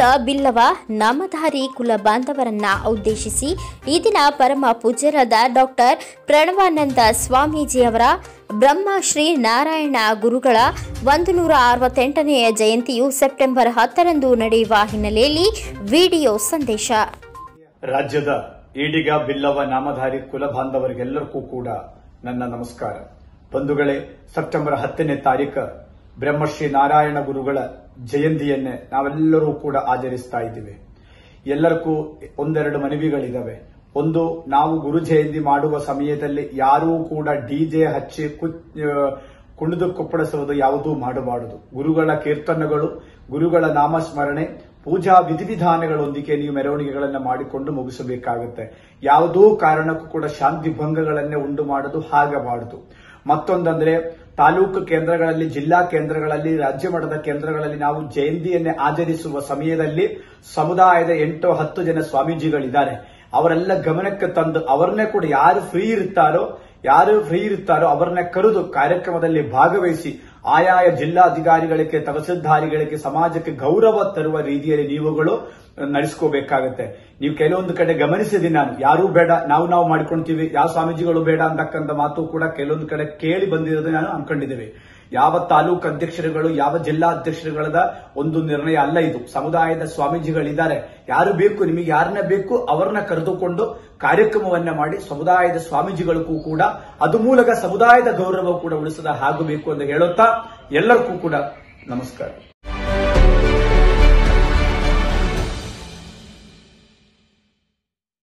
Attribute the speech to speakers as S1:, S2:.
S1: ಬಿಲ್ಲವ ನಾಮಧಾರಿ ಕುಲ ಬಾಂಧವರನ್ನ ಉದ್ದೇಶಿಸಿ ಈ ದಿನ ಪರಮ ಪೂಜ್ಯರಾದ ಡಾಕ್ಟರ್ ಪ್ರಣವಾನಂದ ಸ್ವಾಮೀಜಿಯವರ ಬ್ರಹ್ಮಶ್ರೀ ನಾರಾಯಣ ಗುರುಗಳ ಒಂದು ನೂರ ಅರವತ್ತೆಂಟನೆಯ ಜಯಂತಿಯು ಸೆಪ್ಟೆಂಬರ್ ಹತ್ತರಂದು ನಡೆಯುವ ಹಿನ್ನೆಲೆಯಲ್ಲಿ ವಿಡಿಯೋ ಸಂದೇಶ
S2: ರಾಜ್ಯದ ಈಡಿಗ ಬಿಲ್ಲವ ನಾಮಧಾರಿ ಕುಲ ಬಾಂಧವರಿಗೆಲ್ಲರಿಗೂ ಕೂಡ ನನ್ನ ನಮಸ್ಕಾರ ಬಂಧುಗಳೇ ಸೆಪ್ಟೆಂಬರ್ ಹತ್ತನೇ ತಾರೀಕು ಬ್ರಹ್ಮಶ್ರೀ ನಾರಾಯಣ ಗುರುಗಳ ಜಯಂತಿಯನ್ನೇ ನಾವೆಲ್ಲರೂ ಕೂಡ ಆಚರಿಸ್ತಾ ಇದ್ದೀವಿ ಎಲ್ಲರಿಗೂ ಒಂದೆರಡು ಮನವಿಗಳಿದಾವೆ ಒಂದು ನಾವು ಗುರು ಜಯಂತಿ ಮಾಡುವ ಸಮಯದಲ್ಲಿ ಯಾರೂ ಕೂಡ ಡಿಜೆ ಹಚ್ಚಿ ಕು- ಆ, ಕುಣಿದು ಕುಪ್ಪಳಿಸುವುದು ಯಾವುದೂ ಮಾಡಬಾರದು ಗುರುಗಳ ಕೀರ್ತನೆಗಳು ಗುರುಗಳ ನಾಮಸ್ಮರಣೆ ಪೂಜಾ ವಿಧಿವಿಧಾನಗಳೊಂದಿಗೆ ನೀವು ಮೆರವಣಿಗೆಗಳನ್ನು ಮಾಡಿಕೊಂಡು ಮುಗಿಸಬೇಕಾಗುತ್ತೆ ಯಾವುದೋ ಕಾರಣಕ್ಕೂ ಕೂಡ ಶಾಂತಿ ಭಂಗಗಳನ್ನೇ ಉಂಟು ಮಾಡುವುದು ಆಗಬಾರದು ಮತ್ತೊಂದಂದ್ರೆ ತಾಲೂಕು ಕೇಂದ್ರಗಳಲ್ಲಿ ಜಿಲ್ಲಾ ಕೇಂದ್ರಗಳಲ್ಲಿ ರಾಜ್ಯ ಮಟ್ಟದ ಕೇಂದ್ರಗಳಲ್ಲಿ ನಾವು ಜಯಂತಿಯನ್ನೇ ಆಚರಿಸುವ ಸಮಯದಲ್ಲಿ ಸಮುದಾಯದ ಎಂಟು ಹತ್ತು ಜನ ಸ್ವಾಮೀಜಿಗಳಿದ್ದಾರೆ ಅವರೆಲ್ಲ ಗಮನಕ್ಕೆ ತಂದು ಅವರನ್ನೇ ಕೂಡ ಯಾರು ಫ್ರೀ ಇರ್ತಾರೋ ಯಾರು ಫ್ರೀ ಇರ್ತಾರೋ ಅವರನ್ನ ಕರೆದು ಕಾರ್ಯಕ್ರಮದಲ್ಲಿ ಭಾಗವಹಿಸಿ ಆಯಾಯ ಜಿಲ್ಲಾಧಿಕಾರಿಗಳಿಗೆ ತಹಸೀಲ್ದಾರಿಗಳಿಗೆ ಸಮಾಜಕ್ಕೆ ಗೌರವ ತರುವ ರೀತಿಯಲ್ಲಿ ನೀವುಗಳು ನಡೆಸ್ಕೋಬೇಕಾಗತ್ತೆ ನೀವು ಕೆಲವೊಂದು ಕಡೆ ಗಮನಿಸಿದೀನಿ ನಾನು ಯಾರೂ ಬೇಡ ನಾವು ನಾವು ಮಾಡ್ಕೊಂತೀವಿ ಯಾವ ಸ್ವಾಮೀಜಿಗಳು ಬೇಡ ಅಂತಕ್ಕಂಥ ಮಾತು ಕೂಡ ಕೆಲವೊಂದು ಕಡೆ ಕೇಳಿ ಬಂದಿರೋದು ನಾನು ಅನ್ಕೊಂಡಿದ್ದೇವೆ ಯಾವ ತಾಲೂಕು ಅಧ್ಯಕ್ಷರುಗಳು ಯಾವ ಜಿಲ್ಲಾ ಅಧ್ಯಕ್ಷರುಗಳದ ಒಂದು ನಿರ್ಣಯ ಅಲ್ಲ ಇದು ಸಮುದಾಯದ ಸ್ವಾಮೀಜಿಗಳಿದ್ದಾರೆ ಯಾರು ಬೇಕು ನಿಮಗೆ ಯಾರನ್ನ ಬೇಕು ಅವರನ್ನ ಕರೆದುಕೊಂಡು ಕಾರ್ಯಕ್ರಮವನ್ನ ಮಾಡಿ ಸಮುದಾಯದ ಸ್ವಾಮೀಜಿಗಳಿಗೂ ಕೂಡ ಅದು ಮೂಲಕ ಸಮುದಾಯದ ಗೌರವ ಕೂಡ ಉಳಿಸದ ಆಗಬೇಕು ಅಂತ ಹೇಳುತ್ತಾ ಎಲ್ಲರಿಗೂ ಕೂಡ ನಮಸ್ಕಾರ